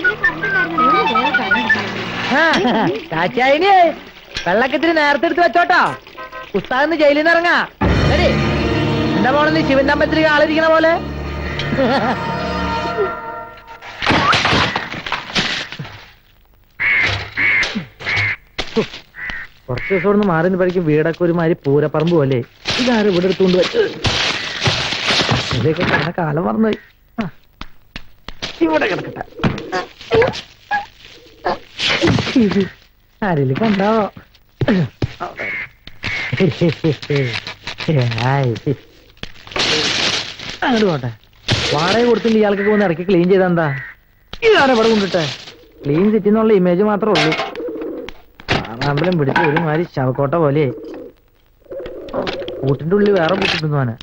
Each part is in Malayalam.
കാച്ചായിനി വെള്ളക്കത്തിന് നേരത്തെ എടുത്ത് വെച്ചോട്ടോ ഉസ്താദിന്ന് ജയിലിൽ നിന്ന് ഇറങ്ങാ എടി എന്താ പോണെന്ന് ശിവന്റെ അമ്പലത്തിൽ ആളിരിക്കണ പോലെ കുറച്ച് ദിവസം ഒന്ന് മാറി നിന്നപ്പോഴേക്കും വീടൊക്കെ ഒരുമാതിരി പൂരപ്പറമ്പ് പോലെ ഇതാരും ഇവിടെ എടുത്തുകൊണ്ട് വെച്ചു ഇതൊക്കെ കിടന്ന കാലം മറന്നുപോയി ആ. ഇവിടെ കിടക്കട്ടെ ആരെങ്കിലും കണ്ടാവോ ഹായ്. അങ്ങോട്ട് പോട്ടെ വാടക കൊടുത്തില്ല ഇയാൾക്കൊക്കെ ഒന്ന് ഇറക്കി ക്ലീൻ ചെയ്തെന്താ ഇതാണ് ഇവിടെ കൊണ്ടിട്ടെ ക്ലീൻ സിറ്റി എന്നുള്ള ഇമേജ് മാത്രമേ ഉള്ളൂ ആറാമ്പലം പിടിച്ച് ഒരുമാതിരി ശവക്കോട്ട പോലെ കൂട്ടിന്റെ ഉള്ളിൽ വേറെ കൂട്ടിട്ടുന്നു അവനെ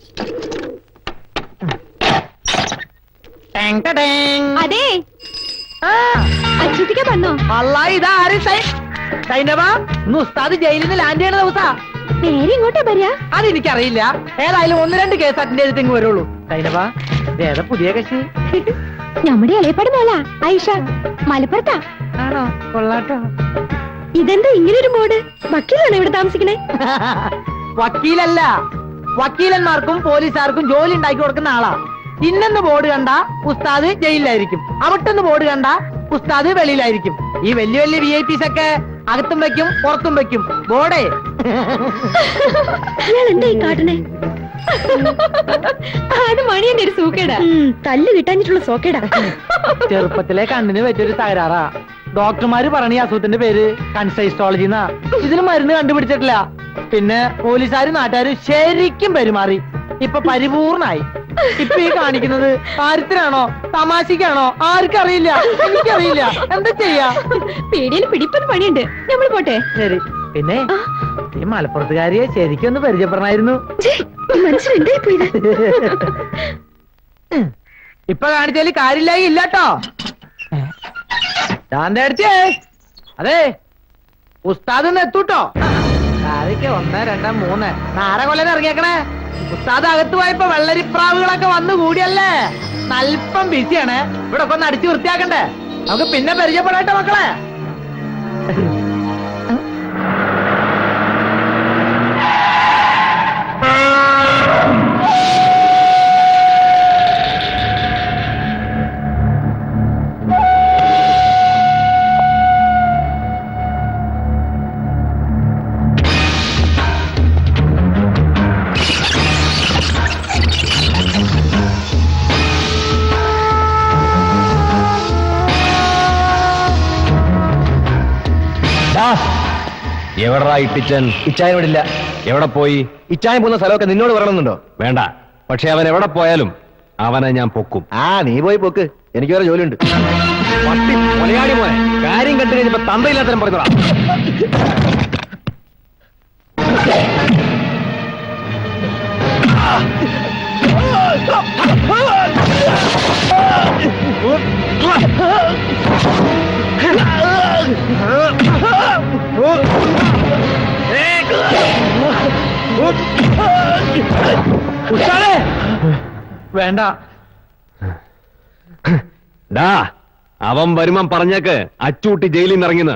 അതെ അച്ഛത്തിക്ക് വന്നോ അല്ല ഇതാര് സൈനവ ഇന്ന് ഉസ്താദ് ജയിലിൽ നിന്ന് ലാൻഡ് ചെയ്യണ ദിവസാ നേരെ ഇങ്ങോട്ടാ വരിക അതെനിക്കറിയില്ല ഏതായാലും ഒന്ന് രണ്ട് കേസ് അറ്റൻഡ് ചെയ്തിട്ട് ഇങ്ങ് വരുള്ളൂ സൈനവ ഇത് ഏതാ പുതിയ കക്ഷി നമ്മുടെ ഇളയപ്പാട് മോളാ ഐഷ മലപ്പുറത്താ ആണോ കൊള്ളാട്ടോ ഇതെന്താ ഇങ്ങനൊരു മോഡ് വക്കീലാണോ ഇവിടെ താമസിക്കണേ വക്കീലല്ല വക്കീലന്മാർക്കും പോലീസുകാർക്കും ജോലി ഉണ്ടാക്കി കൊടുക്കുന്ന ആളാ ഇന്നെന്ന് ബോർഡ് കണ്ട ഉസ്താദ് ജയിലിലായിരിക്കും അവിട്ടെന്ന് ബോർഡ് കണ്ട ഉസ്താദ് വെളിയിലായിരിക്കും ഈ വലിയ വലിയ വി ഐ പിസ് ഒക്കെ അകത്തും വെക്കും പുറത്തും വെക്കും ബോർഡേ ഇയാൾ എന്താ ഈ കാട്ടണേ അത് മണിയന്റെ ഒരു സൂക്കേടാ തല്ല് കിട്ടാഞ്ഞിട്ടുള്ള സോക്കേടാ ചെറുപ്പത്തിലെ കണ്ണിന് പറ്റിയൊരു തകരാറാ ഡോക്ടർമാര് പറഞ്ഞ ഈ അസുഖത്തിന്റെ പേര് കൺസൈസ്റ്റോളജി എന്നാ ഇതിന് മരുന്ന് കണ്ടുപിടിച്ചിട്ടില്ല പിന്നെ പോലീസുകാരും നാട്ടുകാരും ശരിക്കും പെരുമാറി ഇപ്പൊ പരിപൂർണായി ഇപ്പൊ ഈ കാണിക്കുന്നത് കാര്യത്തിനാണോ തമാശക്കാണോ ആർക്കറിയില്ല എനിക്കറിയില്ല എന്താ ചെയ്യാ പേടിയിൽ പിടിപ്പത് പണിയുണ്ട് നമ്മൾ പോട്ടെ ശരി പിന്നെ ഈ മലപ്പുറത്തുകാരിയെ ശരിക്കും ഒന്ന് പരിചയപ്പെടണമായിരുന്നു മനസ്സിലുണ്ടേ ഇപ്പൊ കാണിച്ചാല് കാര്യമില്ലായി ഇല്ലാട്ടോ ഞാൻ അടുത്തേ അതെ ഉസ്താദ് ഒന്ന് എത്തൂട്ടോ ആരൊക്കെ ഒന്ന് രണ്ട് മൂന്ന് നാര കൊല്ലം ഇറങ്ങിയേക്കണേ ഉസ്താദ് അകത്ത് പോയപ്പോ വെള്ളരിപ്രാവുകളൊക്കെ വന്നു കൂടിയല്ലേ നൽപ്പം ബിസിയാണ് ഇവിടെ ഒക്കെ ഒന്ന് അടിച്ചു വൃത്തിയാക്കണ്ടേ നമുക്ക് പിന്നെ പരിചയപ്പെടാട്ടെ മക്കളെ എവിടാ ഇട്ടിച്ചൻ ഇച്ചായൻ വിടില്ല എവിടെ പോയി ഇച്ചായൻ പോകുന്ന സ്ഥലമൊക്കെ നിന്നോട് പറയണമെന്നുണ്ടോ വേണ്ട പക്ഷെ അവൻ എവിടെ പോയാലും അവനെ ഞാൻ പൊക്കും ആ നീ പോയി പൊക്ക് എനിക്ക് വേറെ ജോലിയുണ്ട് പട്ടി കൊലയാടി മോനെ കാര്യം കണ്ടു കഴിഞ്ഞപ്പോ തന്തയില്ലാത്തരം പറഞ്ഞോടാ ഉസ്താദേ വേണ്ട ഡാ അവൻ വരുമ്പം പറഞ്ഞേക്ക് അച്ചൂട്ടി ജയിലിൽ നിന്ന് ഇറങ്ങിന്ന്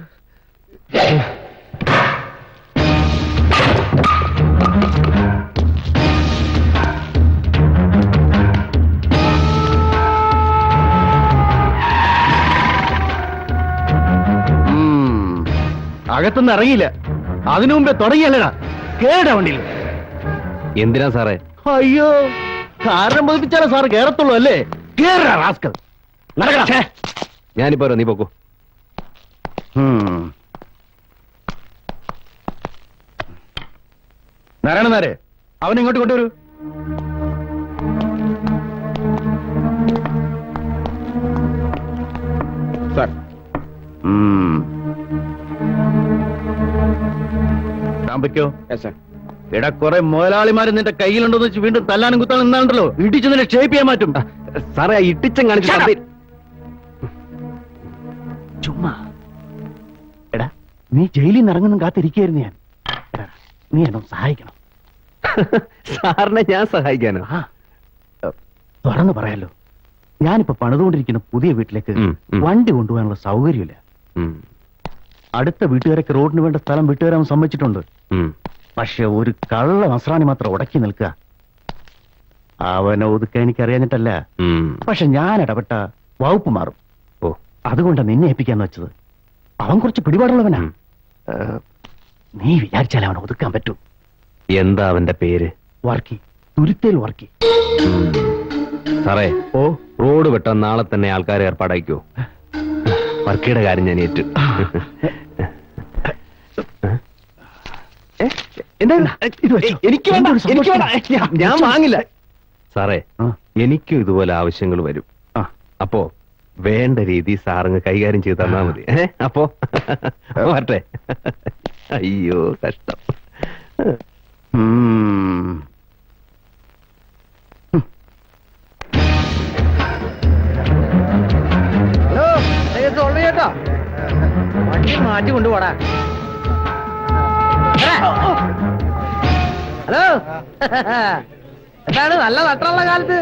ഉം. അകത്തുനിന്ന് ഇറങ്ങിയില്ല അതിനു മുമ്പേ തുടങ്ങിയല്ലടാ കേടാ വണ്ടിയിൽ എന്തിനാ സാറേ അയ്യോ കാരണം പതിപ്പിച്ചാലേ സാറ് കേറത്തുള്ളൂ അല്ലേ കേറാ റാസ്കൽ നടക്കടാ ഞാനിപ്പോ വരാം, നീ പോക്കൂ നാരായണ നാരെ അവൻ ഇങ്ങോട്ട് കൊണ്ടുവരൂ സാർ വയ്ക്കോ എടാ കുറെ മുതലാളിമാര് നിന്റെ കയ്യിലുണ്ടോന്ന് വെച്ച് വീണ്ടും തല്ലാനും കുത്താനും നിന്നാണ്ടല്ലോ ഇടിച്ച് നിന്നെ ഷേപ്പ് ചെയ്യാൻ മാറ്റും സാറേ ഇട്ടിച്ചൻ കാണിച്ചു ചുമ്മാ എടാ നീ ജയിലിൽ നിന്ന് ഇറങ്ങുന്നു കാത്തിരിക്കായിരുന്നു ഞാൻ എടാ, നീ എന്നെ ഒന്ന് സഹായിക്കണം സാറിനെ ഞാൻ സഹായിക്കാനോ തുറന്നു പറയാലോ ഞാനിപ്പോ പണിതുകൊണ്ടിരിക്കുന്ന പുതിയ വീട്ടിലേക്ക് ഉം, ഉം. വണ്ടി കൊണ്ടുപോകാനുള്ള സൗകര്യമില്ല ഉം, അടുത്ത വീട്ടുകാരൊക്കെ റോഡിന് വേണ്ട സ്ഥലം വിട്ടുതരാൻ സമ്മതിച്ചിട്ടുണ്ട് ഉം. പക്ഷെ ഒരു കള്ള നസ്രാണി മാത്രം ഉടക്കി നിൽക്കുക അവനെ ഒതുക്കാൻ എനിക്കറിയാഞ്ഞിട്ടല്ല ഉം. പക്ഷെ ഞാൻ ഇടപെട്ട വകുപ്പ് മാറും ഓ അതുകൊണ്ടാണ് നിന്നെ ഏൽപ്പിക്കാന്ന് വെച്ചത് അവൻ കുറച്ച് പിടിപാടുള്ളവനാ ഉം. ഏ, നീ വിചാരിച്ചാൽ അവനെ ഒതുക്കാൻ പറ്റൂ എന്താ അവന്റെ പേര് വർക്കി തുരുത്തേൽ വർക്കി ഉം. സാറേ ഓ റോഡ് വെട്ടാൻ നാളെ തന്നെ ആൾക്കാരെ ഏർപ്പാടാക്കിയോ വർക്കിയുടെ കാര്യം ഞാൻ ഏറ്റു എന്താ ഇത് വെച്ചോ. എനിക്ക് വേണ്ട, എന്തൊരു എനിക്ക് വേണ്ട. സന്തോഷം. ഞാൻ- ഞാൻ വാങ്ങില്ല സാറേ ആ, എനിക്കും ഇതുപോലെ ആവശ്യങ്ങൾ വരും ആ. അപ്പോ വേണ്ട രീതി സാറങ്ങ് കൈകാര്യം ചെയ്ത് തന്നാ മതി ഏ? അപ്പോ വരട്ടെ അയ്യോ കഷ്ടം ഉം. ഹലോ സോൾവ് ചെയ്യട്ടോ വണ്ടി മാറ്റി കൊണ്ടുപോടാ ഹലോ എന്താണ് നല്ല നട്ടുള്ള കാലത്ത്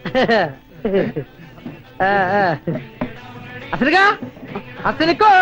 അസനിക്ക അസനിക്കോ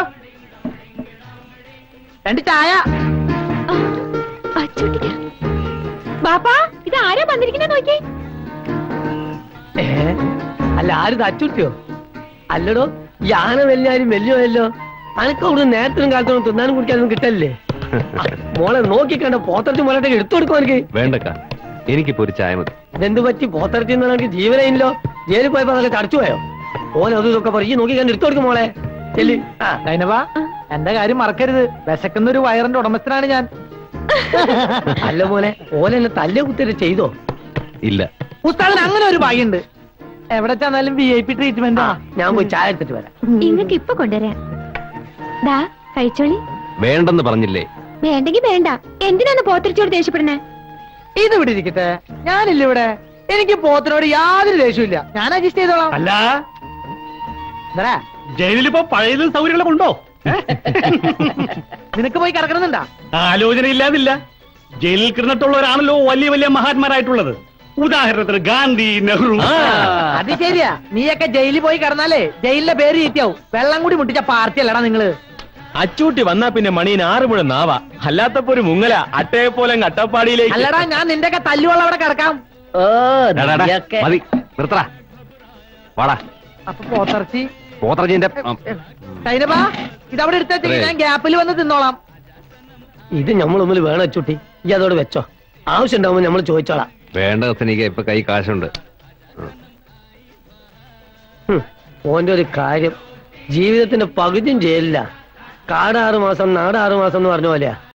രണ്ട് ചായ അച്ചൂട്ടിക്ക് ബാപ്പാ ഇത് ആരാ വന്നിരിക്കുന്ന നോക്കി ഏ? അല്ല ആര് തച്ചുട്ടിയോ അല്ലടോ യാന വലിയാരും വലിയല്ലോ അനക്ക് അവിടെ നേരത്തിനും കാലത്തിനും തിന്നാനും കുടിക്കാനും കിട്ടല്ലേ മോളെ നോക്കി കണ്ട പോത്തറച്ചി മോളെ എടുത്തു കൊടുക്കും എനിക്ക് വേണ്ടക്ക എനിക്കിപ്പോ ഒരു ചായ മതി ഇതെന്ത് പറ്റി പോത്തറച്ചി എനിക്ക് ജീവനയില്ലോ ജയിലിൽ പോയപ്പോ അതൊക്കെ ചടച്ചു പോയോ ഓൻ അതും ഇതൊക്കെ പറയും നോക്കി കണ്ട് എടുത്തു കൊടുക്കും മോളെ ചെല്ലി കൈനവാ എന്റെ കാര്യം മറക്കരുത് വിശക്കുന്ന ഒരു വയറിന്റെ ഉടമസ്ഥനാണ് ഞാൻ അല്ല മോനെ ഓലെ എന്നെ തല്ല് കുത്തിട്ട് ചെയ്തോ ഇല്ല ഉസ്താദിന് അങ്ങനെ ഒരു ഭാഗ്യമുണ്ട് എവിടെ ചെന്നാലും വി ഐ പി ട്രീറ്റ്മെന്റ് ഞാൻ പോയി ചായ എടുത്തിട്ട് വരാം ഇങ്ങക്ക് ഇപ്പൊ കൊണ്ടുവരാം ദാ കഴിച്ചോളി വേണ്ടെന്ന് പറഞ്ഞില്ലേ വേണ്ടെങ്കി വേണ്ട എന്തിനാണ് പോത്തിരിച്ചോട് ദേഷ്യപ്പെടുന്നേ ഇത് ഇവിടെ ഇരിക്കട്ടെ ഞാനില്ല ഇവിടെ എനിക്ക് പോത്തിനോട് യാതൊരു ദേഷ്യമില്ല ഞാൻ അഡ്ജസ്റ്റ് ചെയ്തോളാം അല്ല എന്താ ജയിലിലിപ്പോ പഴയതും സൗകര്യങ്ങളൊക്കെ ഉണ്ടോ നിനക്ക് പോയി കിടക്കണമെന്നുണ്ടാ ആലോചന ഇല്ലാതില്ല ജയിലിൽ കിടന്നിട്ടുള്ളവരാണല്ലോ വലിയ വലിയ മഹാന്മാരായിട്ടുള്ളത് ഉദാഹരണത്തിന് ഗാന്ധി നെഹ്റു അത് ശരിയാ നീയൊക്കെ ജയിലിൽ പോയി കിടന്നാലേ ജയിലിലെ പേര് ചീത്തയാവും വെള്ളം കൂടി മുട്ടിച്ച പാർട്ടി അല്ലടാ നിങ്ങള് അച്ചൂട്ടി വന്നാ പിന്നെ മണീന് ആറ് മുഴ നാവ അല്ലാത്തപ്പോ ഒരു മുങ്ങല അട്ടയെ പോലെ അട്ടപ്പാടിയിലേക്ക് അല്ലടാ ഞാൻ നിന്റെ ഒക്കെ തല്ലുവെള്ളം അവിടെ കിടക്കാം ഡാ, ഡാ, ഡാ, മതി നിർത്തടാ വാടാ അപ്പൊ പോത്തിറച്ചി പോത്രജിന്റെ കൈനപ്പാ ഇതവിടെ എടുത്തേക്ക് ഞാൻ ഗ്യാപ്പിൽ വന്ന് തിന്നോളാം ഇത് നമ്മൾ മുമ്പിൽ വേണം അച്ചുട്ടി ഈ അതോട് വെച്ചോ ആവശ്യം ഉണ്ടാവുമ്പോ നമ്മൾ ചോദിച്ചോളാം വേണ്ട കത്തനിക്ക് ഇപ്പൊ കൈ കാശുണ്ട് ഹും, ഓന്റെ ഒരു കാര്യം ജീവിതത്തിന്റെ പകുതിയും ജയിലില്ല കാട് ആറ് മാസം നാട് ആറ് മാസം എന്ന് പറഞ്ഞ പോലെയാ